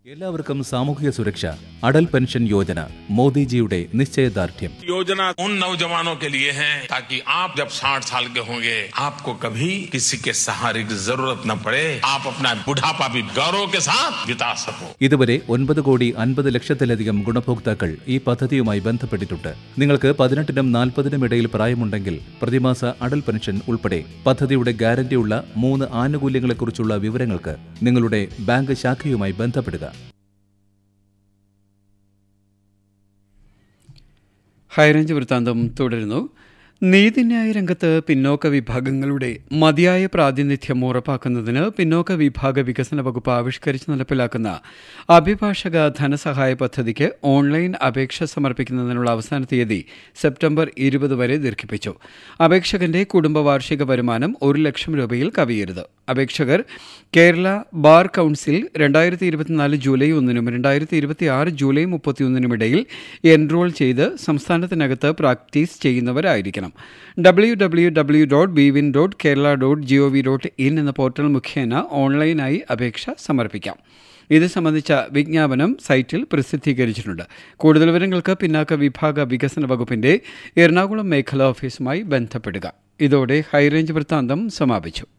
എല്ലാവർക്കും സാമൂഹിക സുരക്ഷ അടൽ പെൻഷൻ യോജന മോദിജിയുടെ നിശ്ചയദാർഢ്യം योजना उन नौजवानों के लिए है ताकि आप जब 60 साल के होंगे आपको कभी किसी के सहारे की जरूरत न पड़े आप अपना बुढ़ापा भी गौरव के साथ बिता सको ഇതുവരെ ഒൻപത് കോടി അൻപത് ലക്ഷത്തിലധികം ഗുണഭോക്താക്കൾ ഈ പദ്ധതിയുമായി ബന്ധപ്പെട്ടിട്ടുണ്ട് നിങ്ങൾക്ക് പതിനെട്ടിനും നാൽപ്പതിനും ഇടയിൽ പ്രായമുണ്ടെങ്കിൽ പ്രതിമാസ അടൽ പെൻഷൻ ഉൾപ്പെടെ പദ്ധതിയുടെ ഗ്യാരണ്ടിയുള്ള മൂന്ന് ആനുകൂല്യങ്ങളെക്കുറിച്ചുള്ള വിവരങ്ങൾക്ക് നിങ്ങളുടെ ബാങ്ക് ശാഖയുമായി ബന്ധപ്പെടുക ഹൈറേഞ്ച് വൃത്താന്തം തുടരുന്നു നീതിന്യായ രംഗത്ത് പിന്നോക്ക വിഭാഗങ്ങളുടെ മതിയായ പ്രാതിനിധ്യം ഉറപ്പാക്കുന്നതിന് പിന്നോക്ക വിഭാഗ വികസന വകുപ്പ് ആവിഷ്കരിച്ച് നടപ്പിലാക്കുന്ന അഭിഭാഷക ധനസഹായ പദ്ധതിക്ക് ഓൺലൈൻ അപേക്ഷ സമർപ്പിക്കുന്നതിനുള്ള അവസാന തീയതി സെപ്റ്റംബർ ഇരുപത് വരെ ദീർഘിപ്പിച്ചു അപേക്ഷകന്റെ കുടുംബ വാർഷിക വരുമാനം ഒരു ലക്ഷം രൂപയിൽ കവിയരുത് അപേക്ഷകർ കേരള ബാർ കൌൺസിൽ രണ്ടായിരത്തി ഇരുപത്തിനാല് ജൂലൈ ഒന്നിനും രണ്ടായിരത്തി ഇരുപത്തി ആറ് ജൂലൈ മുപ്പത്തിയൊന്നിനും ഇടയിൽ എൻറോൾ ചെയ്ത് സംസ്ഥാനത്തിനകത്ത് പ്രാക്ടീസ് ചെയ്യുന്നവരായിരിക്കണം W W W dot B win dot Kerala dot G O V dot in എന്ന പോർട്ടൽ മുഖേന ഓൺലൈനായി അപേക്ഷ സമർപ്പിക്കാം ഇത് സംബന്ധിച്ച വിജ്ഞാപനം സൈറ്റിൽ പ്രസിദ്ധീകരിച്ചിട്ടുണ്ട് കൂടുതൽ വിവരങ്ങൾക്ക് പിന്നാക്ക വിഭാഗ വികസന വകുപ്പിന്റെ എറണാകുളം മേഖലാ ഓഫീസുമായി ബന്ധപ്പെടുക ഇതോടെ ഹൈറേഞ്ച് വൃത്താന്തം സമാപിച്ചു